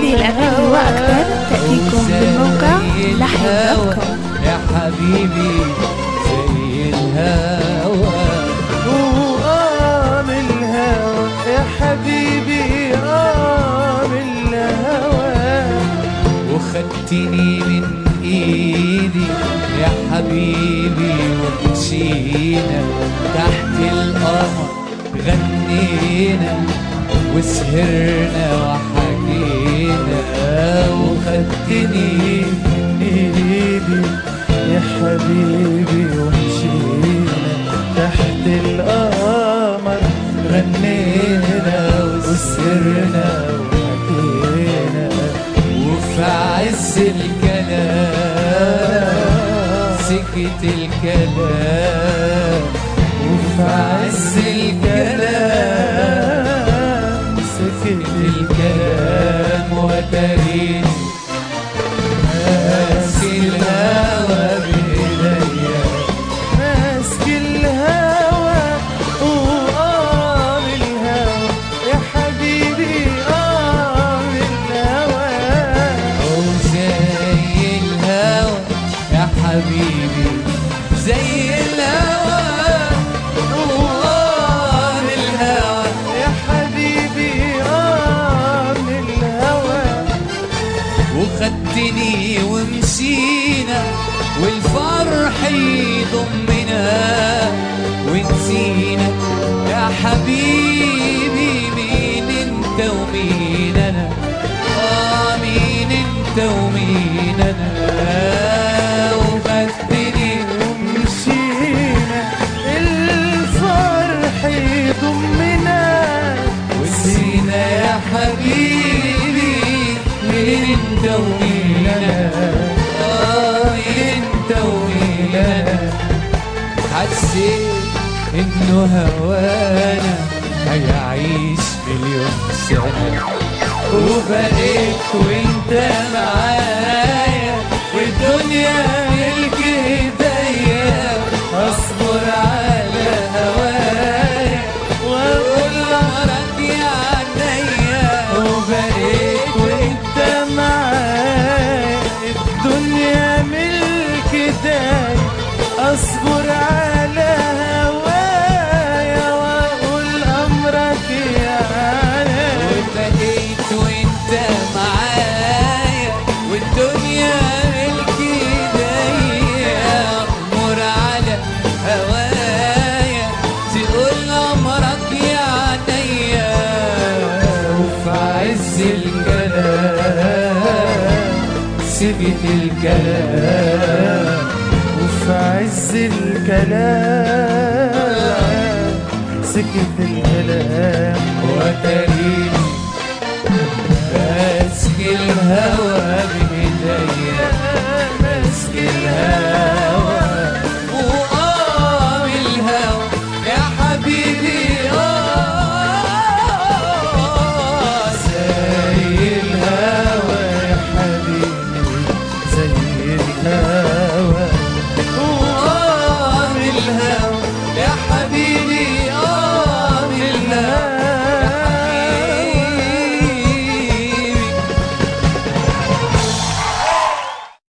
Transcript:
هذه الأغاني وأكثر تأتيكم من موقع لحن دوت كوم يا حبيبي زي الهوى وقام الهوى يا حبيبي قام الهوى وخدتني من ايدي يا حبيبي ومشينا تحت القمر غنينا وسهرنا وحكينا وخدتني من ايدي يا حبيبي ومشينا تحت القمر غنينا وسرنا وحكينا وفي عز الكلام سكت الكلام وفي عز الكلام سكت الكلام وتريني ماسك الهوى بإيديا ماسك الهوى وقام الهوى يا حبيبي قام الهوى وزي الهوى يا حبيبي زي الهوى وقام الهوى يا حبيبي قام الهوى وخدتني ومشينا والفرح يضمنا ونسينا يا حبيبي مين انت ومين انا اه مين انت ومين انا وخدتني ومشينا الفرح يضمنا ونسينا يا حبيبي مين انت ومين انا اه مين انت ومين انا حسيت انه هوانا هيعيش مليون سنة وبقيت وانت معايا والدنيا ملك ايديا اصبر على هوايا واقول لمرك يا عينيا وبقيت وانت معايا الدنيا ملك داي اصبر على هوايا واقول امرك يا عيني وبقيت وانت معايا والدنيا ملك ايديا امر على هوايا تقول امرك يا عينيا وفي عز الكلام سكت الكلام وفي عز الكلام سكت الكلام